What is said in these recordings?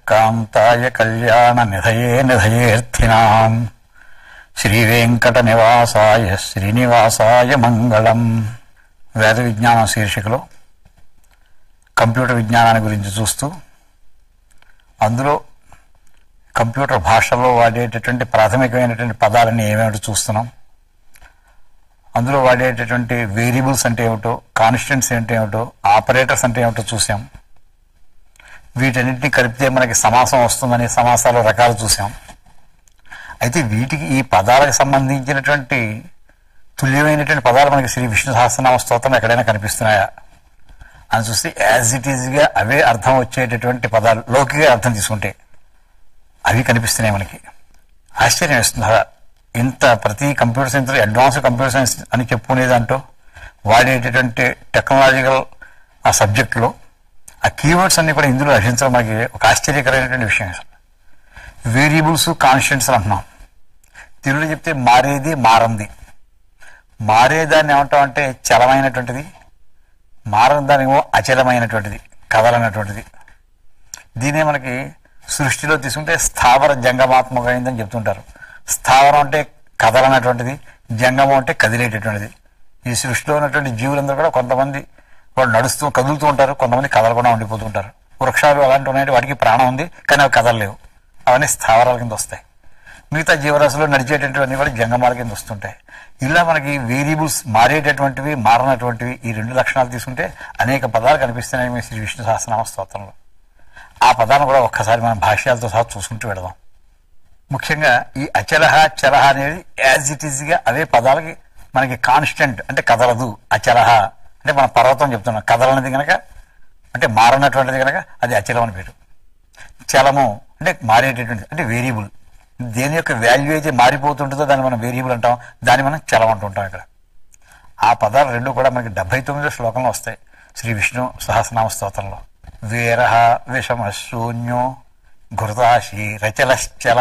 కాంతాయ కళ్యాణ నిధయే నిధయేర్థినాం శ్రీ వెంకట నివాసాయ శ్రీనివాసాయ మంగళం వేద విజ్ఞానం శీర్షికలో కంప్యూటర్ విజ్ఞానాన్ని గురించి చూస్తూ అందులో కంప్యూటర్ భాషలో వాడేటటువంటి ప్రాథమికమైనటువంటి పదాలని ఏమేమిటో చూస్తున్నాం అందులో వాడేటటువంటి వేరియబుల్స్ అంటే ఏమిటో కాన్స్టెంట్స్ అంటే ఏమిటో ఆపరేటర్స్ అంటే ఏమిటో చూసాం వీటన్నిటిని కలిపితే మనకి సమాసం వస్తుందని సమాసాల రకాలు చూసాం అయితే వీటికి ఈ పదాలకు సంబంధించినటువంటి తుల్యమైనటువంటి పదాలు మనకి శ్రీ విష్ణు సహస్రనామ స్తోత్రం ఎక్కడైనా కనిపిస్తున్నాయా అని చూస్తే యాజ్ ఇట్ ఈజ్గా అవే అర్థం వచ్చేటటువంటి పదాలు లౌకిక అర్థం తీసుకుంటే అవి కనిపిస్తున్నాయి మనకి ఆశ్చర్యం వేస్తుంది కదా ఇంత ప్రతి computer science advance computer science అని చెప్పుకునే దాంట్లో వాడేటటువంటి టెక్నాలజికల్ ఆ సబ్జెక్టులో ఆ కీవర్డ్స్ అన్ని కూడా ఇందులో రచించడం మనకి ఒక ఆశ్చర్యకరమైనటువంటి విషయం అసలు వేరియబుల్స్ కాన్స్టెంట్స్ అంటున్నాం తెలుగులో చెప్తే మారేది మారంది మారేదాన్ని ఏమంటాం అంటే చలమైనటువంటిది మారని దానేమో అచలమైనటువంటిది కదలనటువంటిది దీనే మనకి సృష్టిలో తీసుకుంటే స్థావర జంగమాత్మకమైందని చెప్తుంటారు స్థావరం అంటే కదలనటువంటిది జంగమం అంటే కదిలేటటువంటిది ఈ సృష్టిలో ఉన్నటువంటి జీవులందరూ కూడా కొంతమంది వాళ్ళు నడుస్తూ కదులుతూ ఉంటారు కొంతమంది కదలకుండా ఉండిపోతూ ఉంటారు వృక్షాలు అలాంటివి ఉన్నాయి వాటికి ప్రాణం ఉంది కానీ అవి కదలలేవు అవన్నీ స్థావరాల కింద వస్తాయి మిగతా జీవరాశులు నడిచేటటువంటివి కూడా జంగమాల కింద వస్తుంటాయి ఇలా మనకి వేరియబుల్స్ మారేటటువంటివి మారనటువంటివి ఈ రెండు లక్షణాలు తీసుకుంటే అనేక పదాలు కనిపిస్తున్నాయి మీ శ్రీ విష్ణు సహస్రనామ స్తోత్రంలో ఆ పదాలను కూడా ఒక్కసారి మనం భాష్యాలతో సహా చూసుకుంటూ వెళదాం ముఖ్యంగా ఈ అచలహ చలహ అనేది యాజ్ ఇట్ ఈజ్గా అవే పదాలకి మనకి కాన్స్టెంట్ అంటే కదలదు అచలహ అంటే మన పర్వతం చెప్తున్నాం కదలనిది కనుక అంటే మారనటువంటిది కనుక అది అచలం అని పేరు చలము అంటే మారేటటువంటిది అంటే వేరియబుల్ దేని యొక్క వాల్యూ అయితే మారిపోతుంటుందో దాన్ని మనం వేరియబుల్ అంటాం దాన్ని మనం చలం అంటుంటాం ఇక్కడ ఆ పదాలు రెండు కూడా మనకి డెబ్బై తొమ్మిదో శ్లోకంలో వస్తాయి శ్రీ విష్ణు సహస్రనామ స్తోత్రంలో వీర విషమ శూన్యో ఘృతాశి రచలశ్చల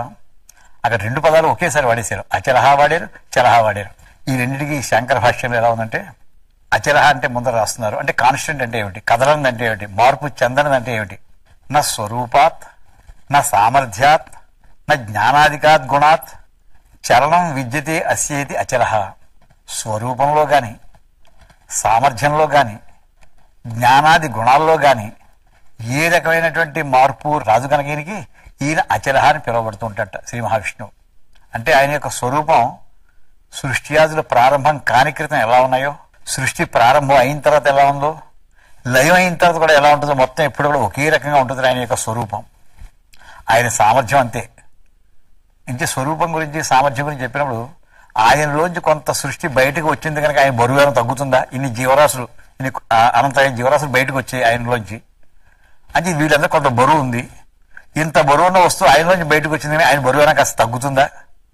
అక్కడ రెండు పదాలు ఒకేసారి వాడేశారు అచలహ వాడారు చలహ వాడారు ఈ రెండింటికి శంకర భాష్యంలో ఎలా ఉందంటే అచలహ అంటే ముందర రాస్తున్నారు అంటే కాన్స్టెంట్ అంటే ఏమిటి కదలనిది అంటే ఏమిటి మార్పు చెందనిది అంటే ఏమిటి నా స్వరూపాత్ నా సామర్థ్యాత్ నా జ్ఞానాధికాత్ గుణాత్ చలనం విద్యతే అస్యేతి అచలహ స్వరూపంలో కానీ సామర్థ్యంలో కానీ జ్ఞానాది గుణాల్లో కానీ ఏ రకమైనటువంటి మార్పు రాజు కనుక ఈయనకి ఈయన అచలహ అని పిలువబడుతుంటట శ్రీ మహావిష్ణువు అంటే ఆయన యొక్క స్వరూపం సృష్టియాదుల ప్రారంభం కాని క్రితం ఎలా ఉన్నాయో సృష్టి ప్రారంభం అయిన తర్వాత ఎలా ఉందో లయం అయిన తర్వాత కూడా ఎలా ఉంటుందో మొత్తం ఎప్పుడు కూడా ఒకే రకంగా ఉంటుంది ఆయన యొక్క స్వరూపం ఆయన సామర్థ్యం అంతే ఇంకే స్వరూపం గురించి సామర్థ్యం గురించి చెప్పినప్పుడు ఆయనలోంచి కొంత సృష్టి బయటకు వచ్చింది కనుక ఆయన బరువు ఏమైనా తగ్గుతుందా ఇన్ని జీవరాశులు ఇన్ని ఆ, అనంతమైన జీవరాశులు బయటకు వచ్చాయి ఆయనలోంచి అంటే వీళ్ళందరూ కొంత బరువు ఉంది ఇంత బరువు ఉన్న వస్తువు ఆయనలోంచి బయటకు వచ్చింది కానీ ఆయన బరువు ఏమైనా కాస్త తగ్గుతుందా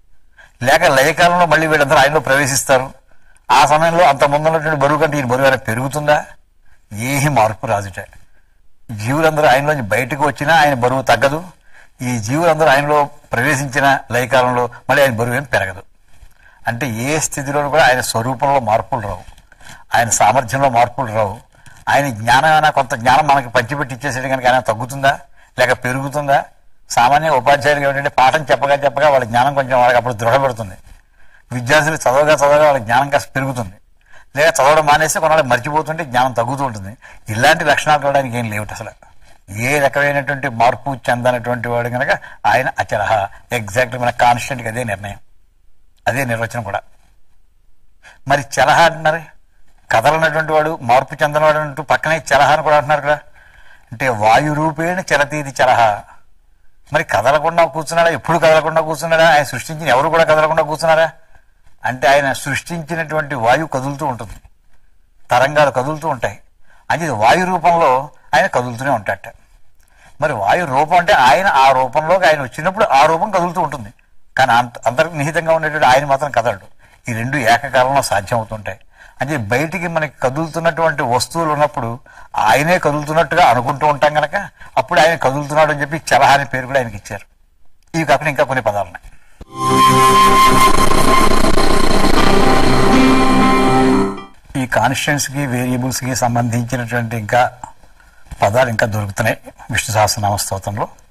లేక లయకాలంలో మళ్ళీ వీళ్ళందరూ ఆయనలో ప్రవేశిస్తారు ఆ సమయంలో అంత ముందున్నటువంటి బరువు కంటే ఈయన బరువు ఏమైనా పెరుగుతుందా ఏమీ మార్పు రాదుట జీవులందరూ ఆయనలోంచి బయటకు వచ్చినా ఆయన బరువు తగ్గదు ఈ జీవులందరూ ఆయనలో ప్రవేశించిన లయకాలంలో మళ్ళీ ఆయన బరువు ఏం పెరగదు అంటే ఏ స్థితిలోనూ కూడా ఆయన స్వరూపంలో మార్పులు రావు ఆయన సామర్థ్యంలో మార్పులు రావు ఆయన జ్ఞానం అయినా కొంత జ్ఞానం మనకి పంచిపెట్టి ఇచ్చేసేది కనుక ఆయన తగ్గుతుందా లేక పెరుగుతుందా సామాన్య ఉపాధ్యాయులు ఏమిటంటే పాఠం చెప్పగా చెప్పగా వాళ్ళ జ్ఞానం కొంచెం వాళ్ళకి అప్పుడు దృఢపడుతుంది విద్యార్థులు చదవగా చదవగా వాళ్ళ జ్ఞానం కాస్త పెరుగుతుంది లేదా చదవడం మానేస్తే కొన్నాళ్ళు మర్చిపోతుంటే జ్ఞానం తగ్గుతూ ఉంటుంది ఇలాంటి లక్షణాలు కూడా ఆయనకి ఏం లేవు అసలు ఏ రకమైనటువంటి మార్పు చెందనటువంటి వాడు కనుక ఆయన అచలహ ఎగ్జాక్ట్ మన కాన్స్టెంట్కి అదే నిర్ణయం అదే నిర్వచనం కూడా మరి చలహ అంటున్నారు కదలనటువంటి వాడు మార్పు చెందనవాడు అంటూ పక్కనే చలహ అని కూడా అంటున్నారు కదా అంటే వాయు రూపేణ చలతీది చలహ మరి కదలకుండా కూర్చున్నాడా ఎప్పుడు కదలకుండా కూర్చున్నాడా ఆయన సృష్టించిన ఎవరు కూడా కదలకుండా కూర్చున్నారా అంటే ఆయన సృష్టించినటువంటి వాయువు కదులుతూ ఉంటుంది తరంగాలు కదులుతూ ఉంటాయి అది వాయు రూపంలో ఆయన కదులుతూనే ఉంటాడట మరి వాయు రూపం అంటే ఆయన ఆ రూపంలోకి ఆయన వచ్చినప్పుడు ఆ రూపం కదులుతూ ఉంటుంది కానీ అంత అంతర్నిహితంగా ఉండేటువంటి ఆయన మాత్రం కదలడు ఈ రెండు ఏకకాలంలో సాధ్యం అవుతుంటాయి అంటే బయటికి మనకి కదులుతున్నటువంటి వస్తువులు ఉన్నప్పుడు ఆయనే కదులుతున్నట్టుగా అనుకుంటూ ఉంటాం కనుక అప్పుడు ఆయన కదులుతున్నాడు అని చెప్పి చలహ అనే పేరు కూడా ఆయనకి ఇచ్చారు ఇవి కాకుండా ఇంకా కొన్ని పదాలు ఉన్నాయి ఈ కాన్స్టెంట్స్కి వేరియబుల్స్కి సంబంధించినటువంటి ఇంకా పదాలు ఇంకా దొరుకుతున్నాయి విష్ణు సహస్రనామ స్తోత్రంలో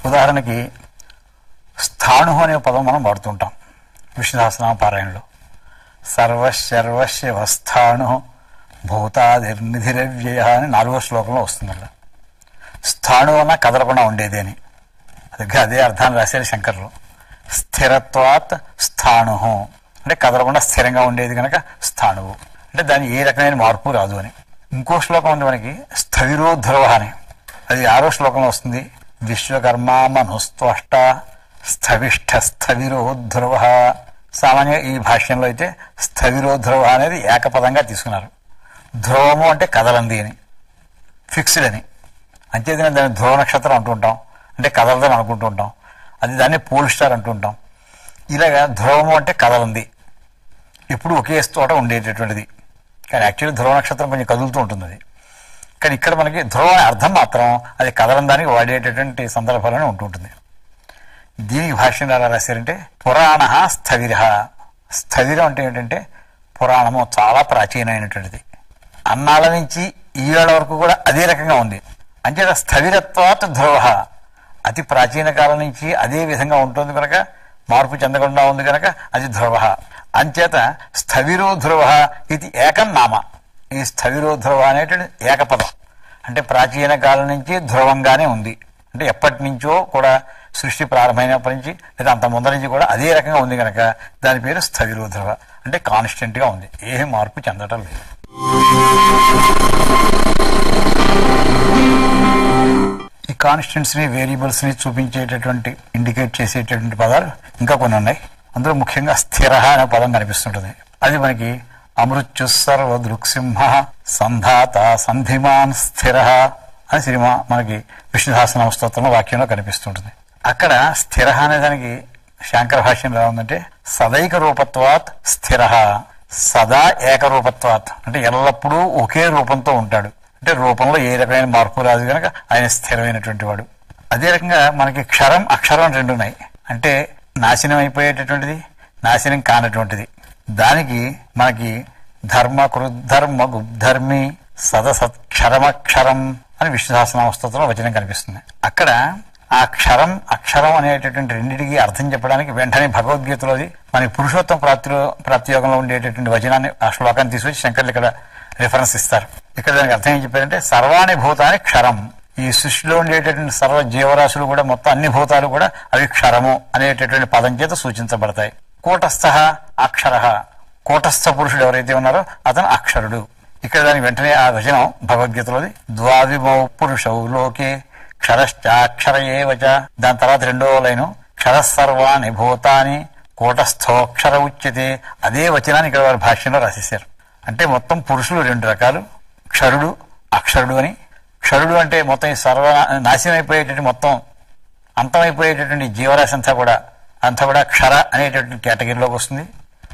ఉదాహరణకి స్థాణు అనే పదం మనం వాడుతుంటాం విష్ణు సహస్రనామ పారాయణలో సర్వశర్వస్య వస్థాణు భూతాదిర్నిధిరవ్యయ అని నాలుగో శ్లోకంలో వస్తుంది అక్కడ స్థాణు అన్న కదలకుండా ఉండేది అని అది అదే అర్థాన్ని రాశారు శంకర్లు స్థిరత్వాత్ స్థాణు అంటే కదలకుండా స్థిరంగా ఉండేది కనుక స్థాణువు అంటే దాని ఏ రకమైన మార్పు రాదు అని ఇంకో శ్లోకం ఉంది మనకి స్థవిరో ధ్రువ అని అది ఆరో శ్లోకంలో వస్తుంది విశ్వకర్మ మనుస్త్వష్ట స్థవిష్ఠ స్థవిరో ధ్రువ సామాన్య ఈ భాష్యంలో అయితే స్థవిరో ధ్రువ అనేది ఏకపదంగా తీసుకున్నారు ధ్రువము అంటే కదలంది అని ఫిక్స్డ్ అని అంతేదిన దాన్ని ధ్రువ నక్షత్రం అంటుంటాం అంటే కదలదని అనుకుంటూ ఉంటాం అది దాన్ని పోల్ స్టార్ అంటుంటాం ఇలాగా ధ్రువము అంటే కదలంది ఎప్పుడు ఒకే చోట ఉండేటటువంటిది కానీ యాక్చువల్లీ ధ్రువ నక్షత్రం కొంచెం కదులుతూ ఉంటుంది అది కానీ ఇక్కడ మనకి ధ్రువ అనే అర్థం మాత్రం అది కదలం దానికి వాడేటటువంటి సందర్భాలను ఉంటుంటుంది దీనికి భాష్యం ఎలా రాశారంటే పురాణ స్థవిర స్థవిరం అంటే ఏంటంటే పురాణము చాలా ప్రాచీనమైనటువంటిది అన్నాళ్ళ నుంచి ఈ వేళ వరకు కూడా అదే రకంగా ఉంది అంచేత స్థవిరత్వాత్ ధ్రువ అతి ప్రాచీన కాలం నుంచి అదే విధంగా ఉంటుంది కనుక మార్పు చెందకుండా ఉంది కనుక అది ధ్రువ అంచేత స్థవిరో ధ్రువ ఇది ఏకం నామ ఈ స్థవిరో ధ్రువ అనేటువంటి ఏకపదం అంటే ప్రాచీన కాలం నుంచి ధ్రువంగానే ఉంది అంటే ఎప్పటి నుంచో కూడా సృష్టి ప్రారంభమైనప్పటి నుంచి లేదా అంత ముందర నుంచి కూడా అదే రకంగా ఉంది కనుక దాని పేరు స్థవిరో ధ్రువ అంటే కాన్స్టెంట్గా ఉంది ఏ మార్పు చెందటం లేదు ఈ కాన్స్టెంట్స్ని వేరియబుల్స్ని చూపించేటటువంటి ఇండికేట్ చేసేటటువంటి పదాలు ఇంకా కొన్ని ఉన్నాయి అందులో ముఖ్యంగా స్థిర అనే పదం కనిపిస్తుంటుంది అది మనకి అమృత్యు సర్వ దృక్సింహ సంధాత సంధిమాన్ స్థిర అని సినిమా మనకి విష్ణు సహస్రనామ స్తోత్రంలో వాక్యంలో కనిపిస్తుంటుంది అక్కడ స్థిర అనే దానికి శాంకర భాష్యం ఎలా ఉందంటే సదైక రూపత్వాత్ స్థిర సదా ఏకరూపత్వాత్ అంటే ఎల్లప్పుడూ ఒకే రూపంతో ఉంటాడు అంటే రూపంలో ఏ రకమైన మార్పు రాదు కనుక ఆయన స్థిరమైనటువంటి వాడు అదే రకంగా మనకి క్షరం అక్షరం రెండు ఉన్నాయి అంటే నాశనం అయిపోయేటటువంటిది నాశనం కానటువంటిది దానికి మనకి ధర్మ కృద్ధర్మ గుబ్ధర్మి సదసత్క్షరమక్షరం అని విష్ణు సహస్రనామ స్తోత్రంలో వచనం కనిపిస్తుంది అక్కడ ఆ క్షరం అక్షరం అనేటటువంటి రెండింటికి అర్థం చెప్పడానికి వెంటనే భగవద్గీతలోది మనకి పురుషోత్తమ ప్రాప్తిలో ప్రాప్తియోగంలో ఉండేటటువంటి వచనాన్ని ఆ శ్లోకాన్ని తీసుకొచ్చి శంకర్లు ఇక్కడ రిఫరెన్స్ ఇస్తారు ఇక్కడ దానికి అర్థం ఏం చెప్పారంటే సర్వాణి భూతాన్ని క్షరం ఈ సృష్టిలో ఉండేటటువంటి సర్వ జీవరాశులు కూడా మొత్తం అన్ని భూతాలు కూడా అవి క్షరము అనేటటువంటి పదం చేత సూచించబడతాయి కూటస్థ అక్షర కూటస్థ పురుషుడు ఎవరైతే ఉన్నారో అతను అక్షరుడు ఇక్కడ దానికి వెంటనే ఆ వచనం భగవద్గీతలోది ద్వావిమౌ పురుషౌ లోకే క్షరశ్చాక్షర ఏవచ దాని తర్వాత రెండో లైను క్షరసర్వాణి భూతాని కూటస్థోక్షర ఉచ్యతే అదే వచనాన్ని ఇక్కడ వారి భాష్యంలో రాసేశారు అంటే మొత్తం పురుషులు రెండు రకాలు క్షరుడు అక్షరుడు అని క్షరుడు అంటే మొత్తం ఈ సర్వ నాశనం అయిపోయేటటువంటి మొత్తం అంతమైపోయేటటువంటి జీవరాశి అంతా కూడా అంతా కూడా క్షర అనేటటువంటి కేటగిరీలోకి వస్తుంది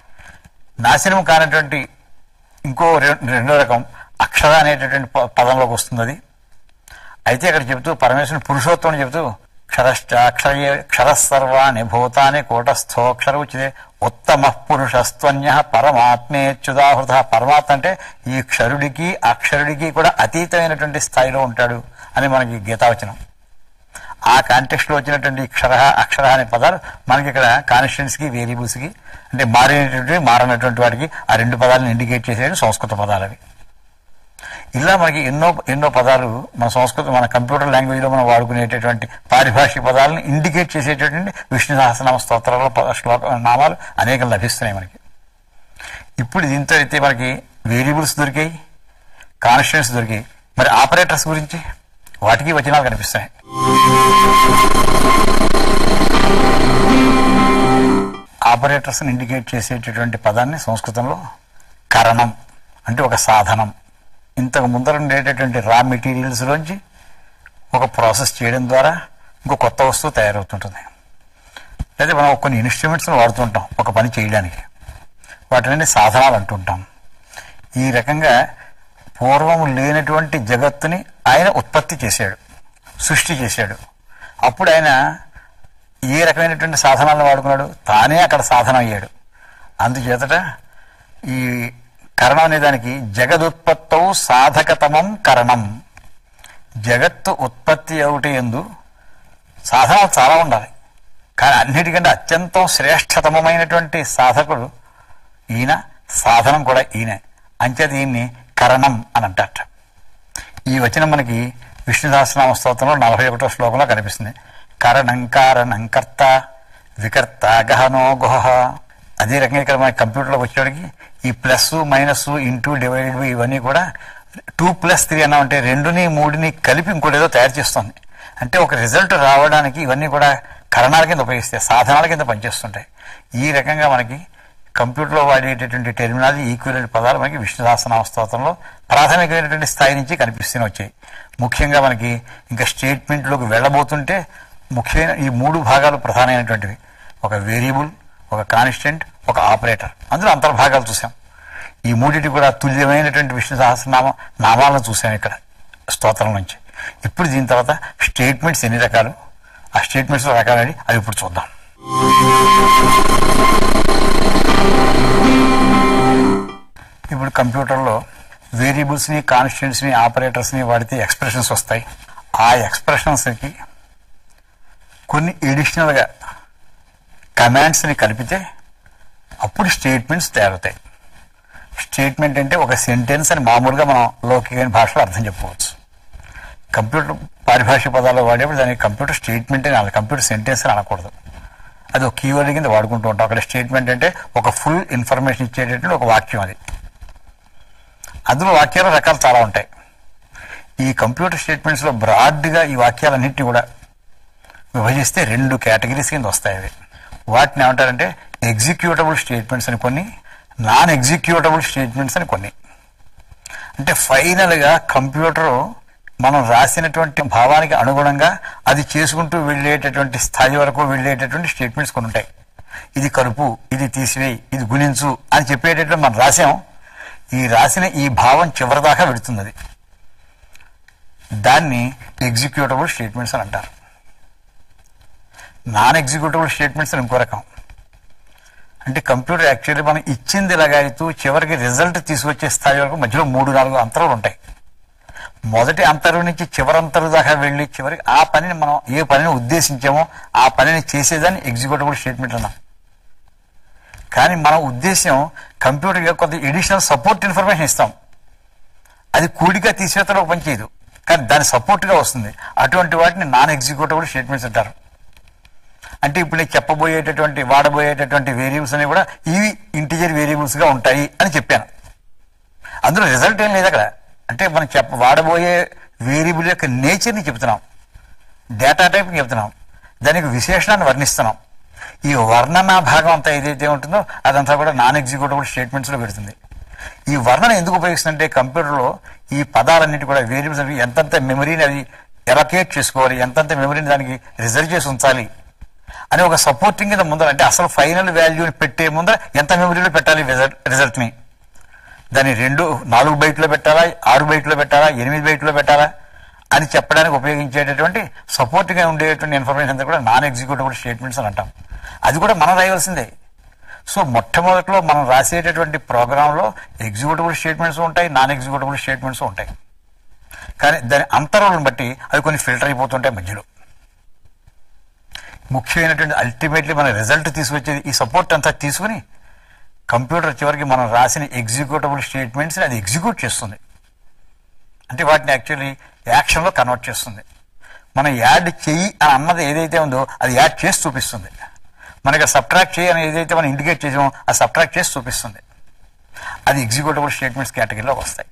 నాశనం కానటువంటి ఇంకో రె- రెండో రకం అక్షర అనేటటువంటి ప- పదంలోకి వస్తుంది అది అయితే అక్కడ చెబుతూ పరమేశ్వరుని పురుషోత్తం అని చెబుతూ క్షరశ్చ అక్షరయే క్షరసర్వాణి భూతాని కూటస్థోక్షర ఉచితే ఉత్తమ పురుషస్త్వన్య పరమాత్మేచ్యుదాహృత పరమాత్మ అంటే ఈ క్షరుడికి అక్షరుడికి కూడా అతీతమైనటువంటి స్థాయిలో ఉంటాడు అని మనకి గీతావచనం ఆ కాంటెక్స్ట్ లో వచ్చినటువంటి క్షర అక్షర అనే పదాలు మనకి ఇక్కడ కాన్స్టిట్యున్సీ కి వేరియబుల్స్ కి అంటే మారినటువంటి మారినటువంటి వాటికి ఆ రెండు పదాలను ఇండికేట్ చేసే సంస్కృత పదాలు అవి ఇలా మనకి ఎన్నో ఎన్నో పదాలు మన సంస్కృత మన కంప్యూటర్ లాంగ్వేజ్ లో మనం వాడుకునేటటువంటి పారిభాషిక పదాలను ఇండికేట్ చేసేటటువంటి విష్ణు సహస్రనామ స్తోత్రాల పద- శ్లోక నామాలు అనేకం లభిస్తున్నాయి మనకి ఇప్పుడు దీంతో అయితే మనకి వేరియబుల్స్ దొరికాయి కాన్స్టిట్యూన్స్ దొరికాయి మరి ఆపరేటర్స్ గురించి వాటికి వచనాలు కనిపిస్తాయి ఆపరేటర్స్ని ఇండికేట్ చేసేటటువంటి పదాన్ని సంస్కృతంలో కరణం అంటే ఒక సాధనం ఇంతకు ముందర ఉండేటటువంటి రా మెటీరియల్స్లోంచి ఒక ప్రాసెస్ చేయడం ద్వారా ఇంకో కొత్త వస్తువు తయారవుతుంటుంది లేదా మనం కొన్ని ఇన్స్ట్రుమెంట్స్ని వాడుతుంటాం ఒక పని చేయడానికి వాటిని సాధనాలు అంటుంటాం ఈ రకంగా పూర్వం లేనటువంటి జగత్తుని ఆయన ఉత్పత్తి చేశాడు సృష్టి చేశాడు అప్పుడు ఆయన ఏ రకమైనటువంటి సాధనాలను వాడుకున్నాడు తానే అక్కడ సాధనం అయ్యాడు అందుచేతట ఈ కరణం అనే దానికి జగదుత్పత్తౌ సాధకతమం కరణం జగత్తు ఉత్పత్తి అవుట ఎందు సాధనాలు చాలా ఉండాలి కానీ అన్నిటికంటే అత్యంతం శ్రేష్టతమమైనటువంటి సాధకుడు ఈయన సాధనం కూడా ఈయనే అంతే దీన్ని కరణం అని అంటారట ఈ వచనం మనకి విష్ణు సహస్రనామ స్తోత్రంలో నలభై ఒకటో శ్లోకంలో కనిపిస్తుంది కరణం కారణం కర్త వికర్త గహనో గుహ అదే రకంగా ఇక్కడ మన కంప్యూటర్లో వచ్చేటికి ఈ plus minus into divided by ఇవన్నీ కూడా టూ ప్లస్ త్రీ అన్నా అంటే రెండుని మూడుని కలిపి ఇంకోటి ఏదో తయారు చేస్తుంది అంటే ఒక రిజల్ట్ రావడానికి ఇవన్నీ కూడా కరణాల కింద ఉపయోగిస్తాయి సాధనాల కింద పనిచేస్తుంటాయి ఈ రకంగా మనకి కంప్యూటర్లో వాడేటటువంటి టెర్మినాలజీ ఈక్వలెంట్ పదాలు మనకి విష్ణు సహస్రనామ స్తోత్రంలో ప్రాథమికమైనటువంటి స్థాయి నుంచి కనిపిస్తూనే వచ్చాయి ముఖ్యంగా మనకి ఇంకా స్టేట్మెంట్లోకి వెళ్ళబోతుంటే ముఖ్యమైన ఈ మూడు భాగాలు ప్రధానమైనటువంటివి ఒక వేరియబుల్ ఒక కాన్స్టెంట్ ఒక ఆపరేటర్ అందులో అంతర్భాగాలు చూసాం ఈ మూడింటి కూడా తుల్యమైనటువంటి విష్ణు సహస్రనామ నామాలను చూసాం ఇక్కడ స్తోత్రం నుంచి ఇప్పుడు దీని తర్వాత స్టేట్మెంట్స్ ఎన్ని రకాలు ఆ స్టేట్మెంట్స్లో రకాలని అవి ఇప్పుడు చూద్దాం ఇప్పుడు కంప్యూటర్లో వేరియబుల్స్ని కాన్స్టెంట్స్ని ఆపరేటర్స్ని వాడితే ఎక్స్ప్రెషన్స్ వస్తాయి ఆ ఎక్స్ప్రెషన్స్కి కొన్ని ఎడిషనల్గా కమాండ్స్ని కలిపితే అప్పుడు స్టేట్మెంట్స్ తయారవుతాయి స్టేట్మెంట్ అంటే ఒక సెంటెన్స్ అని మామూలుగా మనం లౌకిక భాషలో అర్థం చెప్పుకోవచ్చు కంప్యూటర్ పారిభాష పదాలు వాడేప్పుడు దానికి కంప్యూటర్ స్టేట్మెంట్ అని అనాలి కంప్యూటర్ సెంటెన్స్ అని అనకూడదు అది ఒక కీవర్డ్ కింద వాడుకుంటూ ఉంటాం అక్కడ స్టేట్మెంట్ అంటే ఒక ఫుల్ ఇన్ఫర్మేషన్ ఇచ్చేటటువంటి ఒక వాక్యం అది అందులో వాక్యాల రకాలు చాలా ఉంటాయి ఈ కంప్యూటర్ స్టేట్మెంట్స్లో బ్రాడ్గా ఈ వాక్యాలన్నింటినీ కూడా విభజిస్తే రెండు కేటగిరీస్ కింద వస్తాయి అవి వాటిని ఏమంటారంటే ఎగ్జిక్యూటబుల్ స్టేట్మెంట్స్ అని కొన్ని నాన్ ఎగ్జిక్యూటబుల్ స్టేట్మెంట్స్ అని కొన్ని అంటే ఫైనల్గా కంప్యూటర్ మనం రాసినటువంటి భావానికి అనుగుణంగా అది చేసుకుంటూ వెళ్ళేటటువంటి స్థాయి వరకు వెళ్ళేటటువంటి స్టేట్మెంట్స్ కొన్ని ఉంటాయి ఇది కలుపు ఇది తీసివేయి ఇది గుణించు అని చెప్పేటటువంటి మనం రాసాం ఈ రాసిన ఈ భావం చివరిదాకా వెళుతుంది అది దాన్ని ఎగ్జిక్యూటబుల్ స్టేట్మెంట్స్ అని అంటారు నాన్ ఎగ్జిక్యూటబుల్ స్టేట్మెంట్స్ అని ఇంకో రకం అంటే కంప్యూటర్ యాక్చువల్లీ మనం ఇచ్చింది ఇలాగైతూ చివరికి రిజల్ట్ తీసుకొచ్చే స్థాయి వరకు మధ్యలో మూడు నాలుగు అంతరాలు ఉంటాయి మొదటి అంతరం నుంచి చివరి అంతరు దాకా వెళ్ళి చివరికి ఆ పనిని మనం ఏ పనిని ఉద్దేశించామో ఆ పనిని చేసేదాన్ని ఎగ్జిక్యూటబుల్ స్టేట్మెంట్ అన్నాం కానీ మన ఉద్దేశం కంప్యూటర్గా కొంత ఎడిషనల్ సపోర్ట్ ఇన్ఫర్మేషన్ ఇస్తాం అది కూడిగా తీసేతలో పనిచేయదు కానీ దాని సపోర్ట్గా వస్తుంది అటువంటి వాటిని నాన్ ఎగ్జిక్యూటబుల్ స్టేట్మెంట్స్ అంటారు అంటే ఇప్పుడు నేను చెప్పబోయేటటువంటి వాడబోయేటటువంటి వేరియబుల్స్ అనేవి కూడా ఇవి ఇంటిజర్ వేరియబుల్స్గా ఉంటాయి అని చెప్పాను అందులో రిజల్ట్ ఏం లేదు అక్కడ అంటే మనం చెప్ప వాడబోయే వేరియబుల్ యొక్క నేచర్ని చెప్తున్నాం డేటా టైప్ని చెప్తున్నాం దానికి విశేషణాన్ని వర్ణిస్తున్నాం ఈ వర్ణన భాగం అంతా ఏదైతే ఉంటుందో అదంతా కూడా నాన్ ఎగ్జిక్యూటబుల్ స్టేట్మెంట్స్లో పెడుతుంది ఈ వర్ణన ఎందుకు ఉపయోగిస్తుందంటే కంప్యూటర్లో ఈ పదాలన్నిటి కూడా వేరియబుల్స్ అవి ఎంతంత మెమరీని అవి ఎలకేట్ చేసుకోవాలి ఎంతంత మెమరీని దానికి రిజర్వ్ చేసి ఉంచాలి అని ఒక సపోర్టింగ్ కింద ముందర అంటే అసలు ఫైనల్ వాల్యూని పెట్టే ముందర ఎంత మెమరీలో పెట్టాలి రిజల్ట్ రిజల్ట్ని దాన్ని రెండు నాలుగు బైట్లో పెట్టాలా ఆరు బైట్లో పెట్టాలా ఎనిమిది బైట్లో పెట్టాలా అని చెప్పడానికి ఉపయోగించేటటువంటి సపోర్ట్గా ఉండేటువంటి ఇన్ఫర్మేషన్ అంతా కూడా నాన్ ఎగ్జిక్యూటబుల్ స్టేట్మెంట్స్ అని అంటాం అది కూడా మనం రాయవలసిందే సో మొట్టమొదటిలో మనం రాసేటటువంటి ప్రోగ్రాంలో ఎగ్జిక్యూటబుల్ స్టేట్మెంట్స్ ఉంటాయి నాన్ ఎగ్జిక్యూటబుల్ స్టేట్మెంట్స్ ఉంటాయి కానీ దాని అంతరాలను బట్టి అవి కొన్ని ఫిల్టర్ అయిపోతుంటాయి మధ్యలో ముఖ్యమైనటువంటి అల్టిమేట్లీ మన రిజల్ట్ తీసుకొచ్చేది ఈ సపోర్ట్ అంతా తీసుకుని కంప్యూటర్ చివరికి మనం రాసిన ఎగ్జిక్యూటబుల్ స్టేట్మెంట్స్ని అది ఎగ్జిక్యూట్ చేస్తుంది అంటే వాటిని యాక్చువల్లీ యాక్షన్లో కన్వర్ట్ చేస్తుంది మనం యాడ్ చెయ్యి అని అన్నది ఏదైతే ఉందో అది యాడ్ చేసి చూపిస్తుంది మనకి సబ్ట్రాక్ట్ చేయి అని ఏదైతే మనం ఇండికేట్ చేసామో అది సబ్ట్రాక్ట్ చేసి చూపిస్తుంది అది ఎగ్జిక్యూటబుల్ స్టేట్మెంట్స్ కేటగిరీలోకి వస్తాయి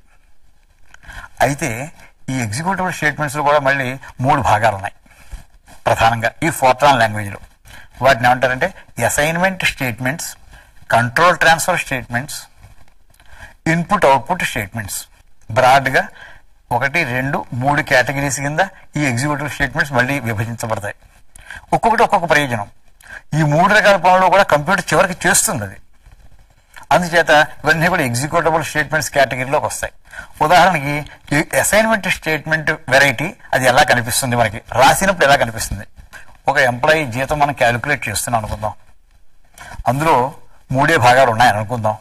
అయితే ఈ ఎగ్జిక్యూటబుల్ స్టేట్మెంట్స్లో కూడా మళ్ళీ మూడు భాగాలు ఉన్నాయి ప్రధానంగా ఈ ఫోర్ట్రాన్ లాంగ్వేజ్లో వాటిని ఏమంటారంటే assignment statements control transfer statements input output statements బ్రాడ్గా ఒకటి రెండు మూడు కేటగిరీస్ కింద ఈ ఎగ్జిక్యూటివ్ స్టేట్మెంట్స్ మళ్ళీ విభజించబడతాయి ఒక్కొక్కటి ఒక్కొక్క ప్రయోజనం ఈ మూడు రకాల పనులు కూడా కంప్యూటర్ చివరికి చేస్తుంది అది అందుచేత ఇవన్నీ కూడా ఎగ్జిక్యూటబుల్ స్టేట్మెంట్స్ కేటగిరీలోకి వస్తాయి ఉదాహరణకి ఈ అసైన్మెంట్ స్టేట్మెంట్ వెరైటీ అది ఎలా కనిపిస్తుంది మనకి రాసినప్పుడు ఎలా కనిపిస్తుంది ఒక ఎంప్లాయీ జీతం మనం క్యాలిక్యులేట్ చేస్తున్నాం అనుకుందాం అందులో మూడే భాగాలు ఉన్నాయని అనుకుందాం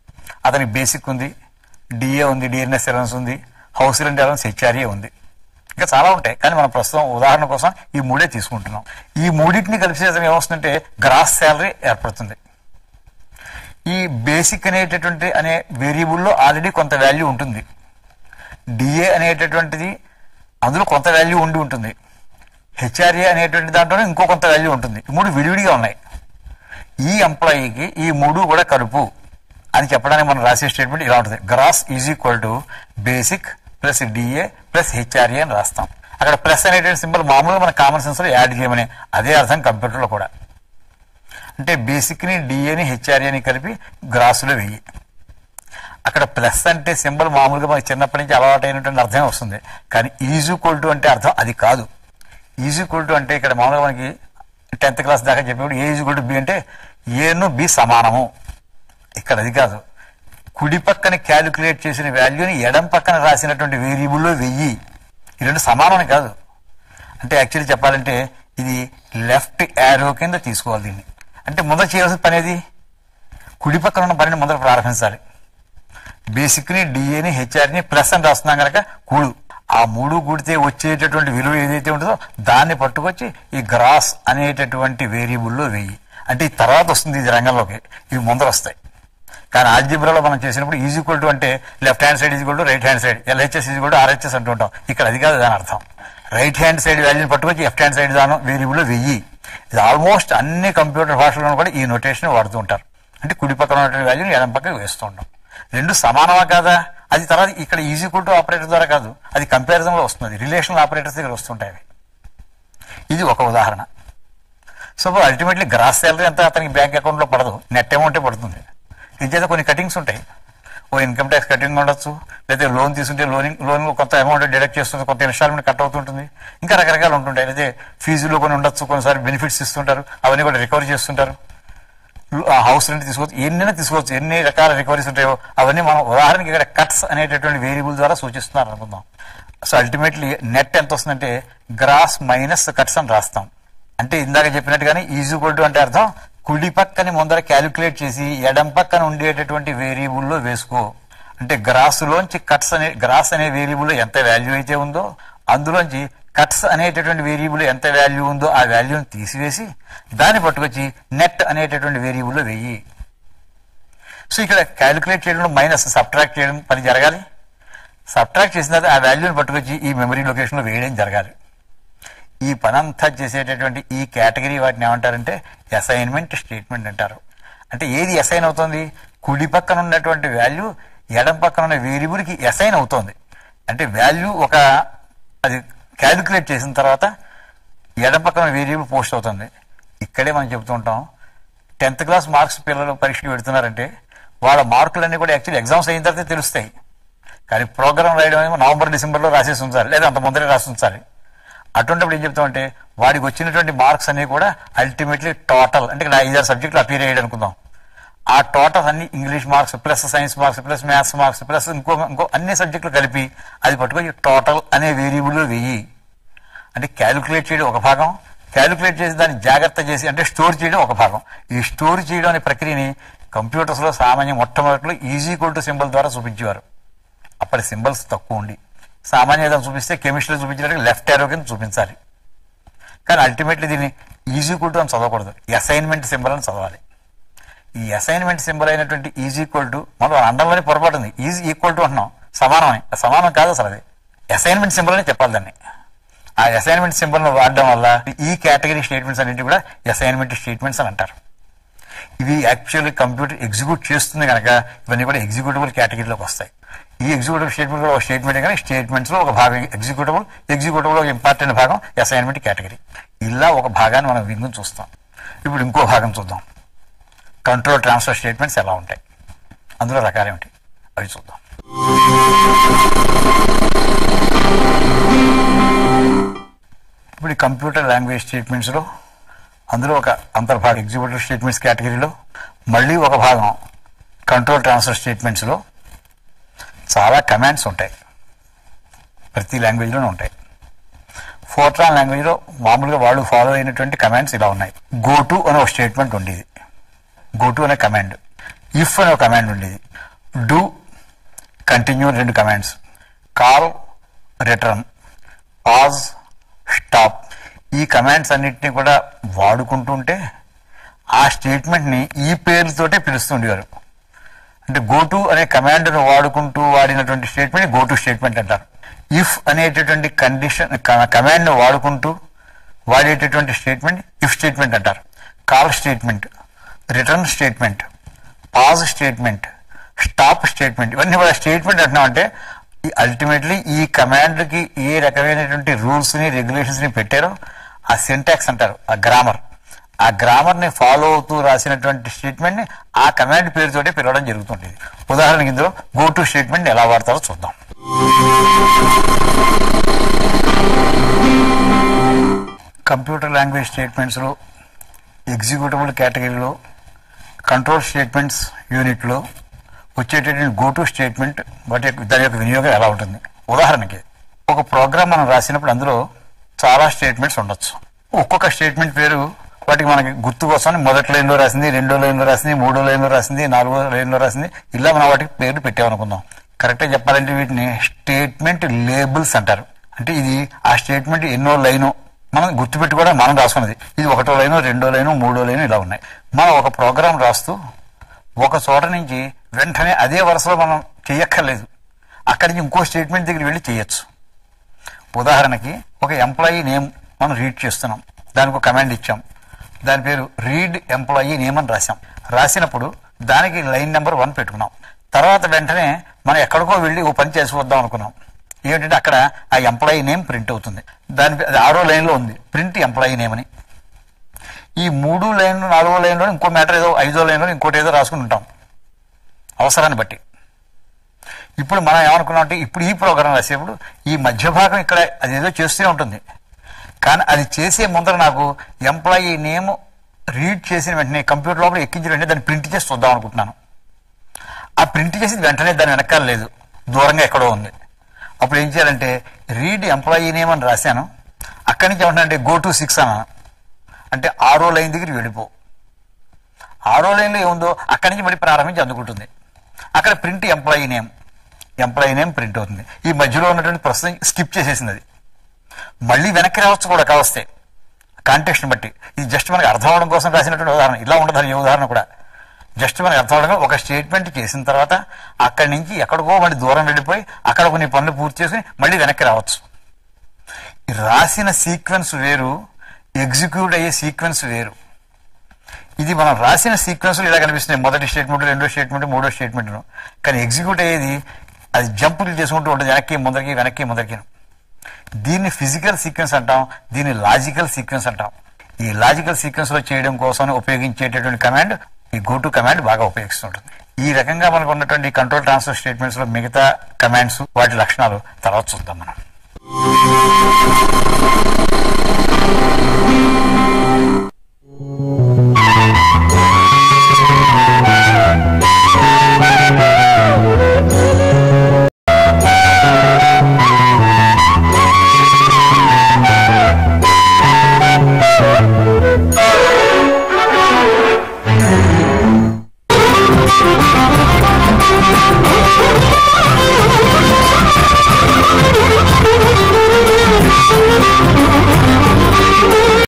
అతనికి బేసిక్ ఉంది డిఏ ఉంది డిఎన్ఎస్ అలవెన్స్ ఉంది హౌస్ రెంట్ అలవెన్స్ హెచ్ఆర్ఏ ఉంది ఇంకా చాలా ఉంటాయి కానీ మనం ప్రస్తుతం ఉదాహరణ కోసం ఈ మూడే తీసుకుంటున్నాం ఈ మూడింటిని కలిపేసేది ఏమొస్తుందంటే గ్రాస్ శాలరీ ఏర్పడుతుంది ఈ బేసిక్ అనేటటువంటి అనే వేరియబుల్లో ఆల్రెడీ కొంత వాల్యూ ఉంటుంది డిఏ అనేటటువంటిది అందులో కొంత వాల్యూ ఉండి ఉంటుంది హెచ్ఆర్ఏ అనేటువంటి దాంట్లో ఇంకో కొంత వాల్యూ ఉంటుంది ఈ మూడు విడివిడిగా ఉన్నాయి ఈ ఎంప్లాయీకి ఈ మూడు కూడా కలుపు అని చెప్పడానికి మనం రాసే స్టేట్మెంట్ ఇలా ఉంటుంది gross is equal to basic plus DA plus HRA అని రాస్తాం అక్కడ ప్లస్ అనేటువంటి సింబల్ మామూలుగా మన కామన్ సెన్స్ లో యాడ్ చేయమని అదే అర్థం కంప్యూటర్లో కూడా అంటే బేసిక్ని డిఏని హెచ్ఆర్ఏని కలిపి గ్రాసులో వెయ్యి అక్కడ ప్లస్ అంటే సింబల్ మామూలుగా మనకి చిన్నప్పటి నుంచి అలవాటు అయినటువంటి అర్థమే వస్తుంది కానీ ఈజీ టు అంటే అర్థం అది కాదు ఈజీ టు అంటే ఇక్కడ మామూలుగా మనకి టెన్త్ క్లాస్ దాకా చెప్పినప్పుడు ఏ ఈజీ టు బి అంటే ఏను బి సమానము ఇక్కడ అది కాదు కుడి పక్కన క్యాలిక్యులేట్ చేసిన వాల్యూని ఎడం పక్కన రాసినటువంటి వేరియబుల్లో వెయ్యి ఈ రెండు సమానం కాదు అంటే యాక్చువల్లీ చెప్పాలంటే ఇది లెఫ్ట్ యారో కింద తీసుకోవాలి దీన్ని అంటే ముందర చేయాల్సిన పని ఏది కుడి పక్కన ఉన్న పనిని ముందర ప్రారంభించాలి బేసిక్ని డిఏని హెచ్ఆర్ని ప్లస్ అని రాస్తున్నాం కనుక కూడు ఆ మూడు కూడితే వచ్చేటటువంటి విలువ ఏదైతే ఉంటుందో దాన్ని పట్టుకొచ్చి ఈ గ్రాస్ అనేటటువంటి వేరియబుల్లో వెయ్యి అంటే ఈ తర్వాత వస్తుంది ఇది రంగంలోకి ఇవి ముందర వస్తాయి కానీ ఆల్జిబ్రాలో మనం చేసినప్పుడు ఈజ్ ఈక్వల్ టు అంటే left hand side is equal to right hand side LHS is equal to RHS అంటూ ఉంటాం ఇక్కడ అది కాదు దాని అర్థం రైట్ హ్యాండ్ సైడ్ వాల్యూని పట్టుకొచ్చి లెఫ్ట్ హ్యాండ్ సైడ్ దానం వేరియబుల్లో వెయ్యి ఇది ఆల్మోస్ట్ అన్ని కంప్యూటర్ భాషలను కూడా ఈ నొటేషన్ వాడుతూ ఉంటారు అంటే కుడి పక్కన ఉన్నటువంటి వాల్యూని ఎడం పక్కన వేస్తూ ఉంటాం రెండు సమానమా కాదా అది తర్వాత ఇక్కడ ఈజీ టు ఆపరేటర్ ద్వారా కాదు అది కంపారిజన్లో వస్తుంది రిలేషనల్ ఆపరేటర్స్ దగ్గర వస్తుంటాయి అవి. ఇది ఒక ఉదాహరణ సో అల్టిమేట్లీ గ్రాస్ శాలరీ అంతా అతనికి బ్యాంక్ అకౌంట్లో పడదు నెట్ అమౌంటే పడుతుంది ఇంచేత కొన్ని కటింగ్స్ ఉంటాయి ఓ ఇన్కమ్ ట్యాక్స్ కటింగ్ ఉండొచ్చు లేదా లోన్ తీసుకుంటే లోనింగ్ లోన్ కొంత అమౌంట్ డిడక్ట్ చేస్తుంది కొంత ఇన్స్టాల్మెంట్ కట్ అవుతుంటుంది ఇంకా రకరకాలు ఉంటుంటాయి అయితే ఫీజులో కొన్ని ఉండొచ్చు కొన్నిసారి బెనిఫిట్స్ ఇస్తుంటారు అవన్నీ కూడా రికవరీ చేస్తుంటారు ఆ హౌస్ రెంట్ తీసుకోవచ్చు ఎన్నైనా తీసుకోవచ్చు ఎన్ని రకాల రికవరీస్ ఉంటాయో అవన్నీ మనం ఉదాహరణకి ఇక్కడ కట్స్ అనేటటువంటి వేరియబుల్ ద్వారా సూచిస్తున్నారు అనుకుందాం సో అల్టిమేట్లీ నెట్ ఎంత వస్తుందంటే గ్రాస్ మైనస్ కట్స్ అని రాస్తాం అంటే ఇందాక చెప్పినట్టుగానే ఈజీ కొట్టు అంటే అర్థం కుడి పక్కని ముందర క్యాలిక్యులేట్ చేసి ఎడం పక్కన ఉండేటటువంటి వేరియబుల్లో వేసుకో అంటే గ్రాసులోంచి కట్స్ అనే గ్రాస్ అనే వేరియబుల్లో ఎంత వాల్యూ అయితే ఉందో అందులోంచి కట్స్ అనేటటువంటి వేరియబుల్ ఎంత వాల్యూ ఉందో ఆ వాల్యూని తీసివేసి దాన్ని పట్టుకొచ్చి నెట్ అనేటటువంటి వేరియబుల్లో వెయ్యి సో ఇక్కడ క్యాలిక్యులేట్ చేయడం మైనస్ సబ్ట్రాక్ట్ చేయడం పని జరగాలి సబ్ట్రాక్ట్ చేసిన తర్వాత ఆ వాల్యూని పట్టుకొచ్చి ఈ మెమరీ లొకేషన్లో వేయడం జరగాలి ఈ పనంతా చేసేటటువంటి ఈ కేటగిరీ వాటిని ఏమంటారంటే అసైన్మెంట్ స్టేట్మెంట్ అంటారు అంటే ఏది అసైన్ అవుతుంది కుడి పక్కన ఉన్నటువంటి వాల్యూ ఎడం పక్కన ఉన్న వేరియబుల్కి అసైన్ అవుతుంది అంటే వాల్యూ ఒక అది క్యాలిక్యులేట్ చేసిన తర్వాత ఎడం పక్కన వేరియబుల్ పోస్ట్ అవుతుంది ఇక్కడే మనం చెబుతూ ఉంటాం టెన్త్ క్లాస్ మార్క్స్ పిల్లలు పరీక్షకి పెడుతున్నారంటే వాళ్ళ మార్కులన్నీ కూడా యాక్చువల్లీ ఎగ్జామ్స్ అయిన తర్వాత తెలుస్తాయి కానీ ప్రోగ్రామ్ రాయడం ఏమో నవంబర్ డిసెంబర్లో రాసేసి ఉంచాలి లేదా అంత ముందరే రాసి ఉంచాలి అటువంటిప్పుడు ఏం చెప్తామంటే వాడికి వచ్చినటువంటి మార్క్స్ అన్ని కూడా అల్టిమేట్లీ టోటల్ అంటే ఇక్కడ ఐదారు సబ్జెక్టులు అపీర్ అయ్యాడు అనుకుందాం ఆ టోటల్ అన్ని English marks plus science marks plus maths marks plus ఇంకో ఇంకో అన్ని సబ్జెక్టులు కలిపి అది పట్టుకొని టోటల్ అనే వేరియబుల్ వెయ్యి అంటే క్యాలిక్యులేట్ చేయడం ఒక భాగం క్యాలిక్యులేట్ చేసి దాన్ని జాగ్రత్త చేసి అంటే స్టోర్ చేయడం ఒక భాగం ఈ స్టోర్ చేయడం అనే ప్రక్రియని కంప్యూటర్స్లో సామాన్యం మొట్టమొదటిలో ఈజీ టు సింబల్ ద్వారా చూపించేవారు అప్పటి సింబల్స్ తక్కువ ఉండి సామాన్య ఏదైనా చూపిస్తే కెమిస్ట్రీ చూపించినట్టు లెఫ్ట్ ఏరో కింద చూపించాలి కానీ అల్టిమేట్లీ దీన్ని ఈజీ టు అని చదవకూడదు అసైన్మెంట్ సింబల్ అని చదవాలి ఈ అసైన్మెంట్ సింబల్ అయినటువంటి ఈజ్ ఈక్వల్ టు మనం అండంలోనే పొరపాటు ఉంది ఈజ్ ఈక్వల్ టు అంటున్నాం సమానమే సమానం కాదు అసలు అది అసైన్మెంట్ సింబల్ అని చెప్పాలి దాన్ని ఆ అసైన్మెంట్ సింబల్ను వాడడం వల్ల ఈ కేటగిరీ స్టేట్మెంట్స్ అన్నింటి కూడా అసైన్మెంట్ స్టేట్మెంట్స్ అని అంటారు ఇవి యాక్చువల్లీ కంప్యూటర్ ఎగ్జిక్యూట్ చేస్తుంది కనుక ఇవన్నీ కూడా ఎగ్జిక్యూటబుల్ కేటగిరీలోకి వస్తాయి ఈ ఎగ్జిక్యూటివ్ స్టేట్మెంట్ కూడా ఒక స్టేట్మెంట్ కానీ స్టేట్మెంట్స్ లో ఒక భాగం ఎగ్జిక్యూటబుల్ ఎగ్జిక్యూటబుల్ ఒక ఇంపార్టెంట్ భాగం అసైన్మెంట్ కేటగిరీ ఇలా ఒక భాగాన్ని మనం వింగు చూస్తాం ఇప్పుడు ఇంకో భాగం చూద్దాం కంట్రోల్ ట్రాన్స్ఫర్ స్టేట్మెంట్స్ ఎలా ఉంటాయి అందులో రకాలు ఏమిటి అవి చూద్దాం ఇప్పుడు ఈ కంప్యూటర్ లాంగ్వేజ్ స్టేట్మెంట్స్లో అందులో ఒక అంతర్భాగం ఎగ్జిక్యూటివ్ స్టేట్మెంట్స్ కేటగిరీలో మళ్ళీ ఒక భాగం కంట్రోల్ ట్రాన్స్ఫర్ స్టేట్మెంట్స్లో చాలా కమాండ్స్ ఉంటాయి ప్రతి లాంగ్వేజ్లోనూ ఉంటాయి ఫోర్ట్రాన్ లాంగ్వేజ్లో మామూలుగా వాళ్ళు ఫాలో అయినటువంటి కమాండ్స్ ఇలా ఉన్నాయి గో టు అనే ఒక స్టేట్మెంట్ ఉండేది గో టు అనే కమాండ్ ఇఫ్ అనే ఒక కమాండ్ ఉండేది డూ కంటిన్యూ రెండు commands call return pause stop ఈ కమాండ్స్ అన్నిటిని కూడా వాడుకుంటుంటే ఆ స్టేట్మెంట్ని ఈ పేర్లతోటే పిలుస్తుండేవారు అంటే గో టు అనే కమాండ్ను వాడుకుంటూ వాడినటువంటి స్టేట్మెంట్ గో టు స్టేట్మెంట్ అంటారు ఇఫ్ అనేటటువంటి కండిషన్ కమాండ్ను వాడుకుంటూ వాడేటటువంటి స్టేట్మెంట్ ఇఫ్ స్టేట్మెంట్ అంటారు call statement return statement pause statement stop statement ఇవన్నీ కూడా స్టేట్మెంట్ అంటున్నామంటే ఈ అల్టిమేట్లీ ఈ కమాండ్కి ఏ రకమైనటువంటి రూల్స్ని రెగ్యులేషన్స్ని పెట్టారో ఆ సింటాక్స్ అంటారు ఆ గ్రామర్ ఆ గ్రామర్ని ఫాలో అవుతూ రాసినటువంటి స్టేట్మెంట్ని ఆ కమాండ్ పేరుతోటే పిలవడం జరుగుతుంటుంది ఉదాహరణకి ఇందులో గో టు స్టేట్మెంట్ ఎలా వాడతారో చూద్దాం కంప్యూటర్ లాంగ్వేజ్ స్టేట్మెంట్స్లో ఎగ్జిక్యూటబుల్ కేటగిరీలో కంట్రోల్ స్టేట్మెంట్స్ యూనిట్లో వచ్చేటటువంటి గో టు స్టేట్మెంట్ వాటి యొక్క దాని యొక్క వినియోగం ఎలా ఉంటుంది ఉదాహరణకి ఒక ప్రోగ్రామ్ మనం రాసినప్పుడు అందులో చాలా స్టేట్మెంట్స్ ఉండొచ్చు ఒక్కొక్క స్టేట్మెంట్ పేరు వాటికి మనకి గుర్తు కోసం మొదటి లైన్లో రాసింది రెండో లైన్లో రాసింది మూడో లైన్లో రాసింది నాలుగో లైన్లో రాసింది ఇలా మనం వాటికి పేర్లు పెట్టామనుకుందాం కరెక్ట్గా చెప్పాలంటే వీటిని స్టేట్మెంట్ లేబుల్స్ అంటారు అంటే ఇది ఆ స్టేట్మెంట్ ఎన్నో లైను మనం గుర్తుపెట్టుకోవడం మనం రాసుకున్నది ఇది ఒకటో లైను రెండో లైను మూడో లైను ఇలా ఉన్నాయి మనం ఒక ప్రోగ్రామ్ రాస్తూ ఒక చోట నుంచి వెంటనే అదే వరుసలో మనం చెయ్యక్కర్లేదు అక్కడి నుంచి ఇంకో స్టేట్మెంట్ దగ్గర వెళ్ళి చేయొచ్చు ఉదాహరణకి ఒక ఎంప్లాయీ నేమ్ మనం రీడ్ చేస్తున్నాం దానికి ఒక కమాండ్ ఇచ్చాం దాని పేరు రీడ్ ఎంప్లాయీ నేమ్ అని రాసాం రాసినప్పుడు దానికి లైన్ నెంబర్ వన్ పెట్టుకున్నాం తర్వాత వెంటనే మనం ఎక్కడికో వెళ్ళి ఓ పని చేసి వద్దాం అనుకున్నాం ఏంటంటే అక్కడ ఆ ఎంప్లాయీ నేమ్ ప్రింట్ అవుతుంది దాని అది ఆరో లైన్లో ఉంది ప్రింట్ ఎంప్లాయీ నేమ్ అని ఈ మూడు లైన్లు నాలుగో లైన్లో ఇంకో మ్యాటర్ ఏదో ఐదో లైన్లో ఇంకోటి ఏదో రాసుకుని ఉంటాం అవసరాన్ని బట్టి ఇప్పుడు మనం ఏమనుకున్నాం అంటే ఇప్పుడు ఈ ప్రోగ్రామ్ రాసేప్పుడు ఈ మధ్య భాగం ఇక్కడ అదేదో చేస్తూనే ఉంటుంది కానీ అది చేసే ముందర నాకు ఎంప్లాయీ నేమ్ రీడ్ చేసిన వెంటనే కంప్యూటర్ లోపల ఎక్కించిన వెంటనే దాన్ని ప్రింట్ చేసి చూద్దాం అనుకుంటున్నాను ఆ ప్రింట్ చేసి వెంటనే దాని వెనకాల లేదు దూరంగా ఎక్కడో ఉంది అప్పుడు ఏం చేయాలంటే రీడ్ ఎంప్లాయీ నేమ్ అని రాశాను అక్కడి నుంచి ఏమంటున్నానంటే గో టు సిక్స్ అన్నాను అంటే ఆరో లైన్ దగ్గరికి వెళ్ళిపో ఆరో లైన్లో ఏముందో అక్కడి నుంచి మళ్ళీ ప్రారంభించి అందుకుంటుంది అక్కడ print employee name employee name print అవుతుంది ఈ మధ్యలో ఉన్నటువంటి ప్రస్తుతం స్కిప్ చేసేసింది అది మళ్ళీ వెనక్కి రావచ్చు కూడా కావస్తే కాంటెక్స్ట్ని బట్టి ఇది జస్ట్ మనకి అర్థం అవడం కోసం రాసినటువంటి ఉదాహరణ ఇలా ఉండదు ఈ ఉదాహరణ కూడా జస్ట్ మనకి అర్థం అవడం ఒక స్టేట్మెంట్ చేసిన తర్వాత అక్కడి నుంచి ఎక్కడికో మళ్ళీ దూరం వెళ్ళిపోయి అక్కడ కొన్ని పనులు పూర్తి చేసుకుని మళ్ళీ వెనక్కి రావచ్చు ఈ రాసిన సీక్వెన్స్ వేరు ఎగ్జిక్యూట్ అయ్యే సీక్వెన్స్ వేరు ఇది మనం రాసిన సీక్వెన్స్ ఇలా కనిపిస్తున్నాయి మొదటి స్టేట్మెంట్ రెండో స్టేట్మెంట్ మూడో స్టేట్మెంట్ కానీ ఎగ్జిక్యూట్ అయ్యేది అది జంపులు చేసుకుంటూ ఉంటుంది వెనక్కి ముందరికి వెనక్కి ముందరికి దీన్ని ఫిజికల్ సీక్వెన్స్ అంటాం దీన్ని లాజికల్ సీక్వెన్స్ అంటాం ఈ లాజికల్ సీక్వెన్స్ లో చేయడం కోసం ఉపయోగించేటటువంటి కమాండ్ ఈ గో టు కమాండ్ బాగా ఉపయోగిస్తుంటుంది ఈ రకంగా మనకు ఉన్నటువంటి కంట్రోల్ ట్రాన్స్ఫర్ స్టేట్మెంట్స్ లో మిగతా కమాండ్స్ వాటి లక్షణాలు తర్వాత చూద్దాం మనం